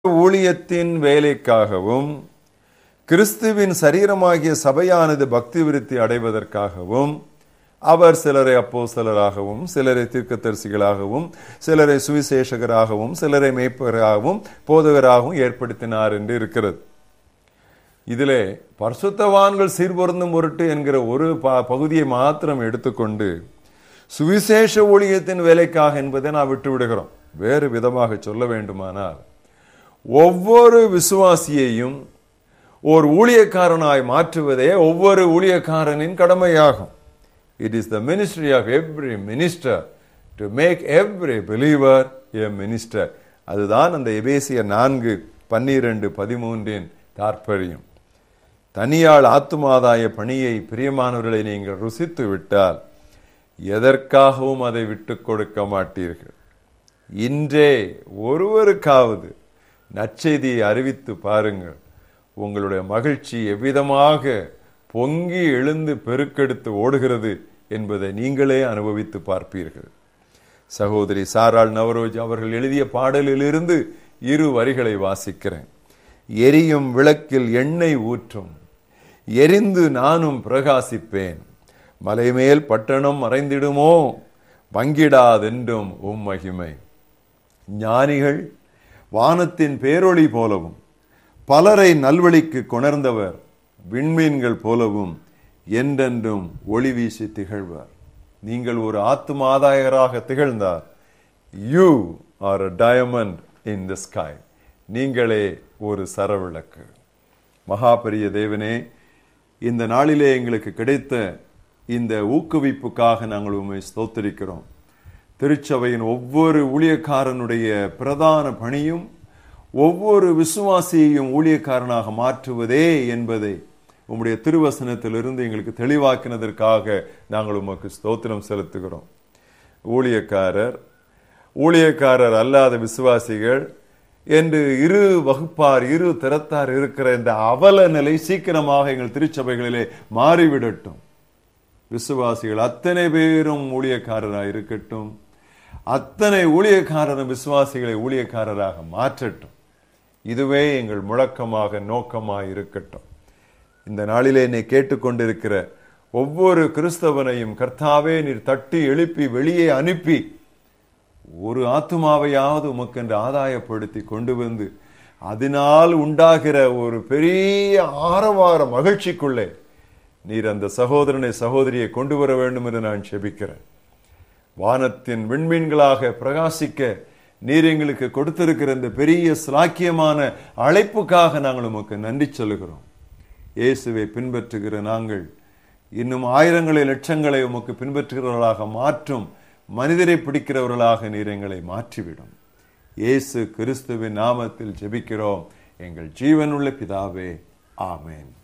ஊழியத்தின் வேலைக்காகவும் கிறிஸ்துவின் சரீரமாகிய சபையானது பக்தி விருத்தி அடைவதற்காகவும் அவர் சிலரை அப்போஸ்தலராகவும் சிலரை தீர்க்கதரிசிகளாகவும் சிலரை சுவிசேஷகராகவும் சிலரை மேய்ப்பராகவும் போதகராகவும் ஏற்படுத்தினார் என்று இருக்கிறது இதிலே பரிசுத்தவான்கள் சீர்பொருந்தும் பொருட்டு என்கிற ஒரு ப- பகுதியை மாத்திரம் எடுத்துக்கொண்டு சுவிசேஷ ஊழியத்தின் வேலைக்காக என்பதை நான் விட்டு விடுகிறோம் வேறு விதமாக சொல்ல வேண்டுமானால் ஒவ்வொரு விசுவாசியையும் ஓர் ஊழியக்காரனாய் மாற்றுவதே ஒவ்வொரு ஊழியக்காரனின் கடமையாகும் it is the ministry of every minister to make every believer a minister அதுதான் அந்த எபேசிய நான்கு பன்னிரண்டு பதிமூன்றின் தாற்பயம் தனியாள் ஆத்துமாதாய பணியை பிரியமானவர்களை நீங்கள் ருசித்து விட்டால் எதற்காகவும் அதை விட்டுக் கொடுக்க மாட்டீர்கள் இன்றே ஒருவருக்காவது நற்செய்தியை அறிவித்து பாருங்கள் உங்களுடைய மகிழ்ச்சி எவ்விதமாக பொங்கி எழுந்து பெருக்கெடுத்து ஓடுகிறது என்பதை நீங்களே அனுபவித்து பார்ப்பீர்கள் சகோதரி சாராள் நவரோஜ் அவர்கள் எழுதிய பாடலிலிருந்து இரு வரிகளை வாசிக்கிறேன் எரியும் விளக்கில் எண்ணெய் ஊற்றும் எரிந்து நானும் பிரகாசிப்பேன் மலைமேல் பட்டணம் மறைந்திடுமோ பங்கிடாதென்றும் உம் மகிமை ஞானிகள் வானத்தின் பேரொளி போலவும் பலரை நல்வழிக்கு கொணர்ந்தவர் விண்மீன்கள் போலவும் என்றென்றும் ஒளி வீசி திகழ்வார் நீங்கள் ஒரு ஆத்தும ஆதாயகராக திகழ்ந்தார் you are a diamond in the sky நீங்களே ஒரு சரவிளக்கு மகாபரிய தேவனே இந்த நாளிலே எங்களுக்கு கிடைத்த இந்த ஊக்குவிப்புக்காக நாங்கள் உண்மை ஸ்தோத்தரிக்கிறோம் திருச்சபையின் ஒவ்வொரு ஊழியக்காரனுடைய பிரதான பணியும் ஒவ்வொரு விசுவாசியையும் ஊழியக்காரனாக மாற்றுவதே என்பதை உம்முடைய திருவசனத்திலிருந்து எங்களுக்கு தெளிவாக்கினதற்காக நாங்கள் உமக்கு ஸ்தோத்திரம் செலுத்துகிறோம் ஊழியக்காரர் ஊழியக்காரர் அல்லாத விசுவாசிகள் என்று இரு வகுப்பார் இரு திறத்தார் இருக்கிற இந்த அவல நிலை சீக்கிரமாக எங்கள் திருச்சபைகளிலே மாறிவிடட்டும் விசுவாசிகள் அத்தனை பேரும் ஊழியக்காரராக இருக்கட்டும் அத்தனை ஊழியக்காரரும் விசுவாசிகளை ஊழியக்காரராக மாற்றட்டும் இதுவே எங்கள் முழக்கமாக நோக்கமாக இருக்கட்டும் இந்த நாளிலே என்னை கேட்டுக்கொண்டிருக்கிற ஒவ்வொரு கிறிஸ்தவனையும் கர்த்தாவே நீர் தட்டி எழுப்பி வெளியே அனுப்பி ஒரு ஆத்துமாவையாவது உமக்கென்று ஆதாயப்படுத்தி கொண்டு வந்து அதனால் உண்டாகிற ஒரு பெரிய ஆரவார மகிழ்ச்சிக்குள்ளே நீர் அந்த சகோதரனை சகோதரியை கொண்டு வர வேண்டும் என்று நான் செபிக்கிறேன் வானத்தின் விண்மீன்களாக பிரகாசிக்க நீர் எங்களுக்கு கொடுத்திருக்கிற இந்த பெரிய சிலாக்கியமான அழைப்புக்காக நாங்கள் உமக்கு நன்றி சொல்லுகிறோம் இயேசுவை பின்பற்றுகிற நாங்கள் இன்னும் ஆயிரங்களை லட்சங்களை உமக்கு பின்பற்றுகிறவர்களாக மாற்றும் மனிதரை பிடிக்கிறவர்களாக நீர் எங்களை மாற்றிவிடும் இயேசு கிறிஸ்துவின் நாமத்தில் ஜெபிக்கிறோம் எங்கள் ஜீவனுள்ள பிதாவே ஆமென்